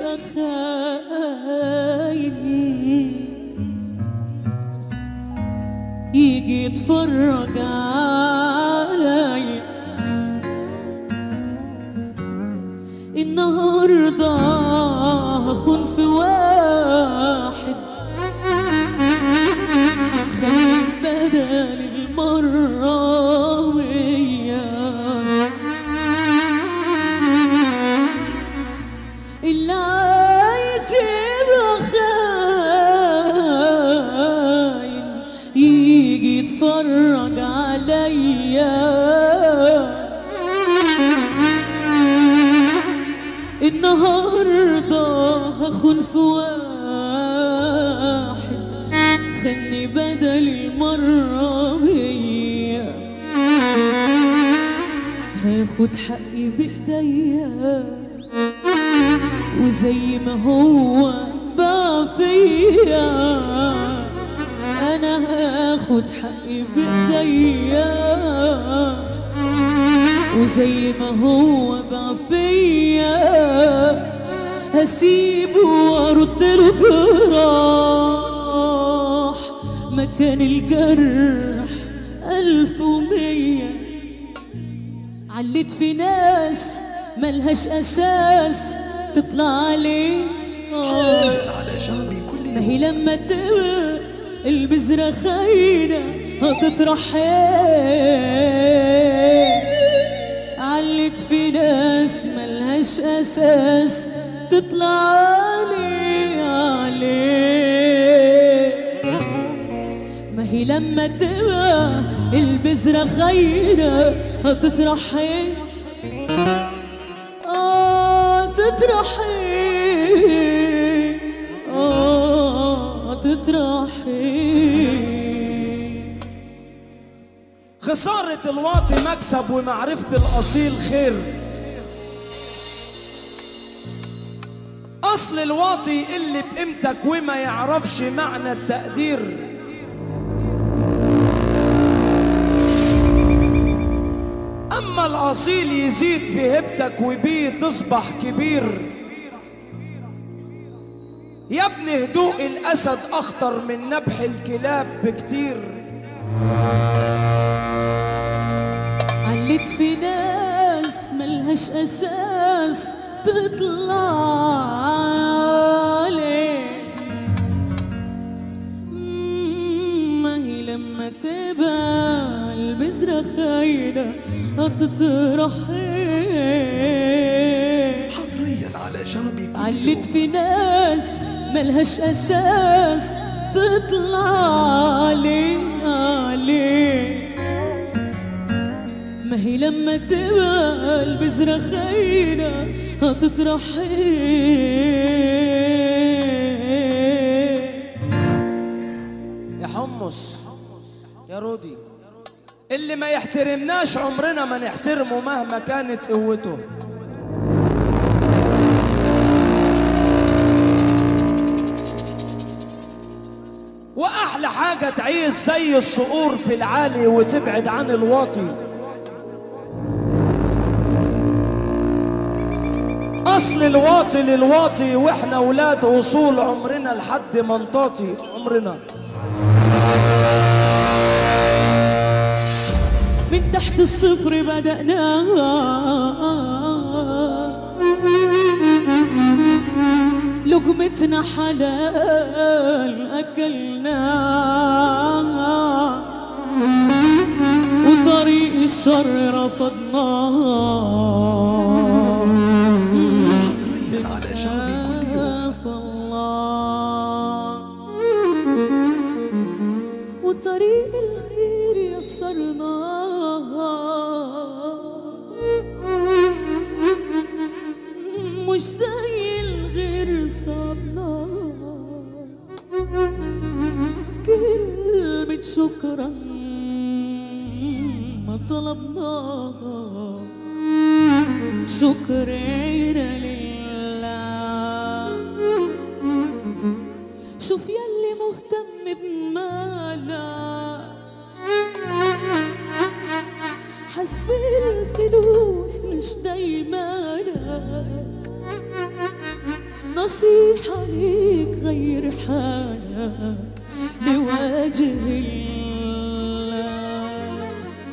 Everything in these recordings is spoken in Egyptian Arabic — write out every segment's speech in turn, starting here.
يبقى خاين يجي يتفرج علي النهارده هخون في واحد خلي بدل المرة وياه اللي عايز يبقى خاين يجي يتفرج عليا النهارده هخون في واحد خلني بدل المرة هي هاخد حقي بإيديا وزي ما هو بقى فيا انا هاخد حقي بايديا وزي ما هو بقى فيا هسيبه وارد له جراح مكان الجرح الف ومية عليت في ناس ملهاش اساس تطلع عليه على شعبي كل ما يوم هي لما تبقى البذرة خاينة هتطرح ايه علت في ناس ملهاش اساس تطلع عليه عليه ما هي لما تبقى البذرة خاينة هتطرح ايه آه تطرحي آه تطرحي خسارة الواطي مكسب ومعرفة الأصيل خير أصل الواطي اللي بقيمتك وما يعرفش معنى التقدير أما الأصيل يزيد في هبتك وبيه تصبح كبير يا ابن هدوء الأسد أخطر من نبح الكلاب بكتير علت في ناس ملهاش اساس تطلع عليه مم، ما هي لما تبقى البذرة خاينة هتطرح إيه؟ حصريا على شعبي كل علت يوم في ناس ملهاش اساس تطلع عليه عليه ما هي لما تبقى البذرة خاينة هتطرح إيه؟ يا حمص يا رودي اللي ما يحترمناش عمرنا ما نحترمه مهما كانت قوته واحلى حاجة تعيش زي الصقور في العالي وتبعد عن الواطي اصل الواطي للواطي واحنا ولاد اصول عمرنا لحد ما نطاطي عمرنا من تحت الصفر بدأنا لقمتنا حلال أكلنا وطريق الشر رفضناه حصريا على شعبي كل يوم خاف الله وطريق الخير يسرناه مش زي الغير صابنا كلمة شكرا ما طلبناها شكرنا لله شوف يلي مهتم بمالك حسب الفلوس مش دايما لك نصيحة ليك غير حالك لوجه الله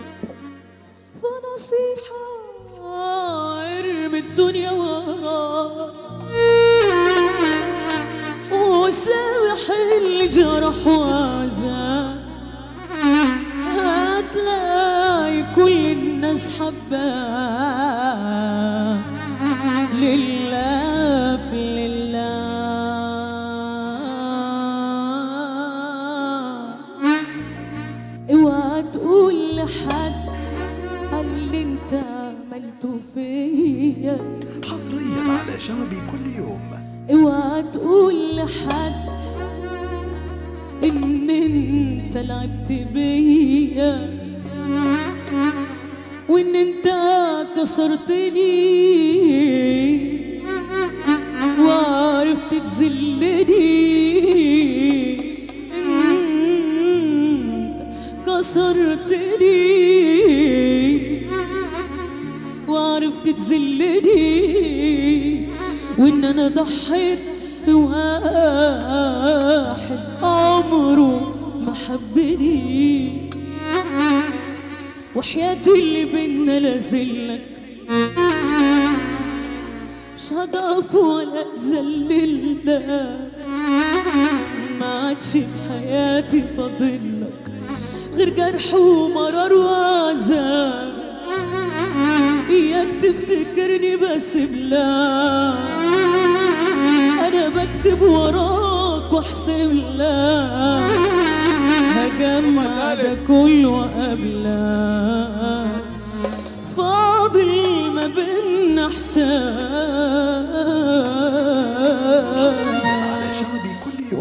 فنصيحة ارمي الدنيا وراك وسامح اللي جرح وعزاك هتلاقي كل الناس حباك لله في لله اوعى تقول لحد اللي انت عملته فيا حصريا على شعبي كل يوم اوعى تقول لحد ان انت لعبت بيا وان انت كسرتني وعرفت تذلني انت كسرتني وعرفت تذلني وان انا ضحيت في واحد عمره ما حبني وحياتي اللي بينا لازلك مش هضعف ولا اتذللك ما عادش في حياتي فاضلك غير جرح ومرار وعذاب اياك تفتكرني بس بلا انا بكتب وراك واحسب لك هجمع ده كله وقبلك فاضل ما بينا حصريا على حساب شعبي كل يوم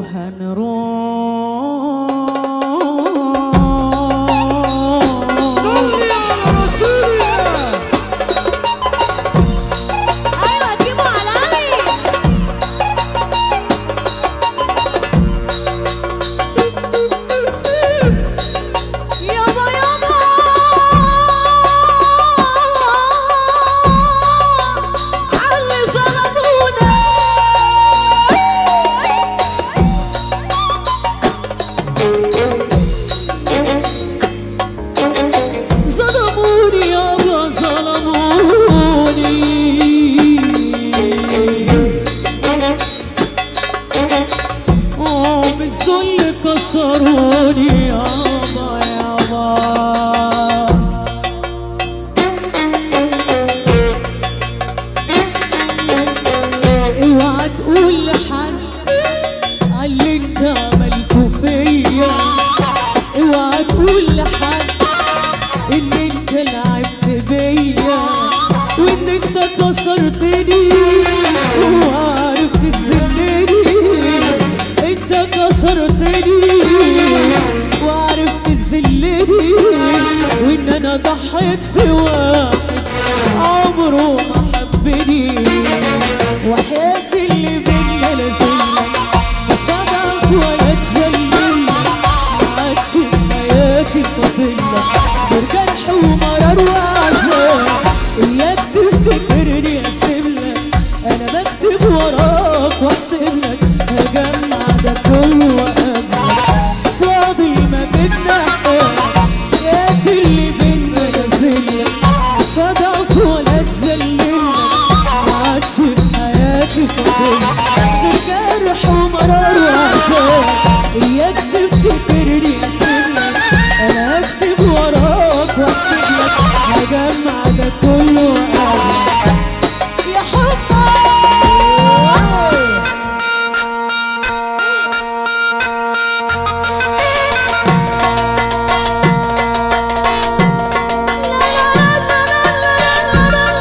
وهنروح ايوه جيبوا علامي يابا يابا علي ظلمونا ظلموني يابا ظلموني اه بالذل كسروني يابا يابا اوعى تقول لحد اللي انت عملته فيا اوعى تقول لحد ان انت لعبت بيا وان انت كسرتني وعرفت تذلني انت كسرتني وعرفت تذلني وان انا ضحيت في واحد عمره ما حبني وحياتي اللي بينا لازلك مش هضعف ولا تذلل عادش في حياتي فاضلك غير جرح ومرار وعذاب اياك تفتكرني اسيبلك انا بكتب وراك واحسبلك هجمع ده كله وقبلك فاضل ما بينا حساب حياتي اللي بينا نازلك مش هضعف ولا تذللك عادش في حياتي فاضلك غير جرح ومرار وعذاب اياك تفتكرني اسيبلك انا هكتب وراك واحسبلك هجمع ده كله وقبلك يا حبك لا لا لا لا لا لا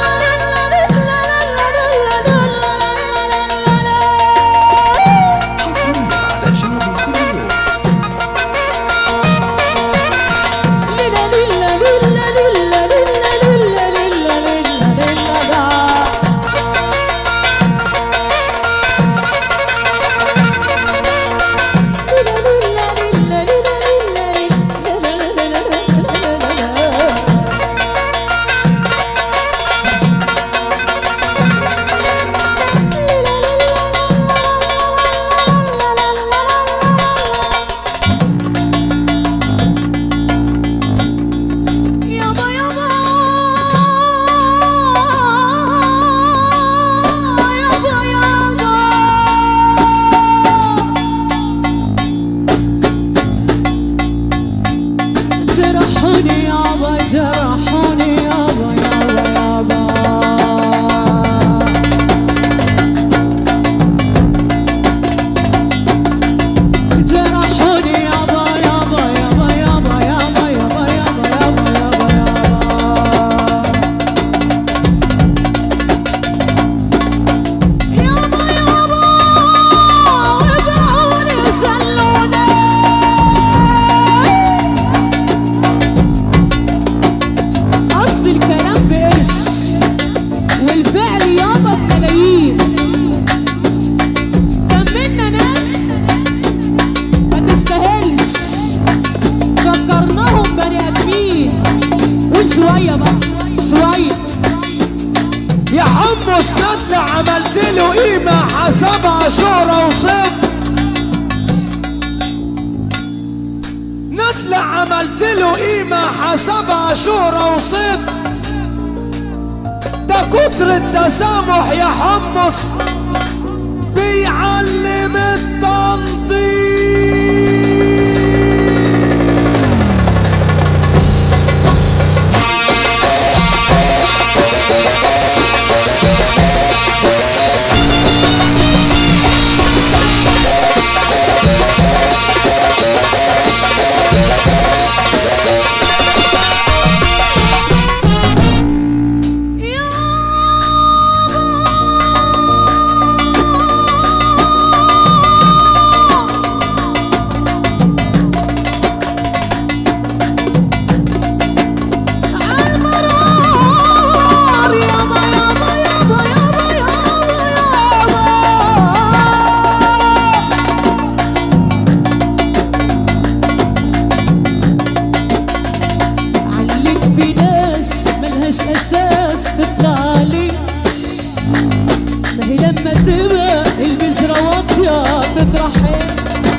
حمص ندلة عملت له قيمة حسبها شهرة وصب ندلة عملت له قيمة حسبها شهرة وصب ده كتر التسامح يا حمص بيعلم التنطيط عالمرار يابا يابا يابا يابا يابا يابا علق في ناس ملهاش اساس تطلع لي ما هي لما تبقى البذرة واطية تطرح ايه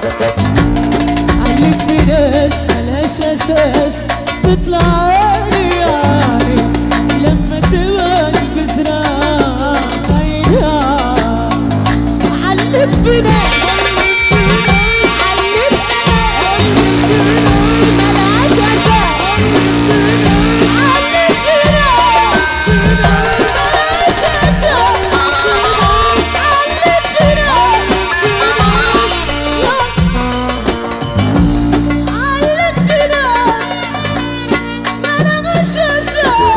علق في ناس ملهاش اساس تطلع لي يعني لما تبقى البذرة خيرة علق في ناس علق ناس ملهاش اساس علق في ناس ملهاش اساس علق في ناس علق في ناس ملهاش اساس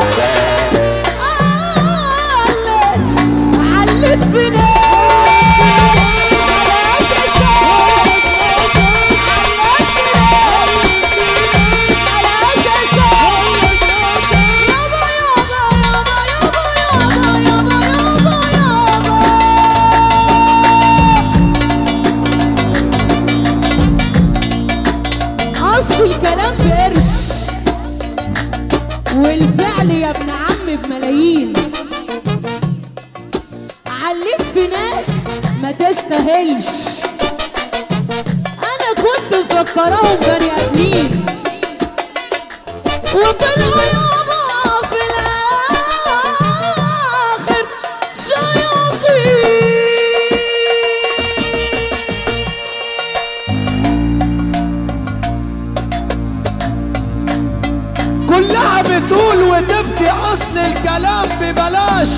علت علت في ناس ملهاش اساس علت في ناس ملهاش اساس يابا يابا يابا يابا يابا يابا يابا اصل الكلام بقرش والفعل يا ابن عم بملايين علمت في ناس ما تستاهلش انا كنت مفكراهم بني ادمين وطلعوا يابا في الاخر شياطين كلها بتقول وتفتي اصل الكلام ببلاش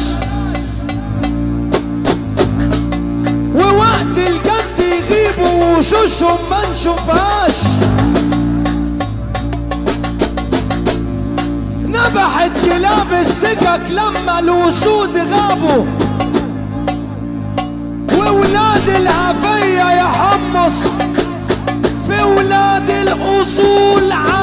ووقت الجد يغيبوا وشوشهم ما نشوفهاش نبحت كلاب السكك لما الوسود غابوا وولاد العفية يا حمص في ولاد الأصول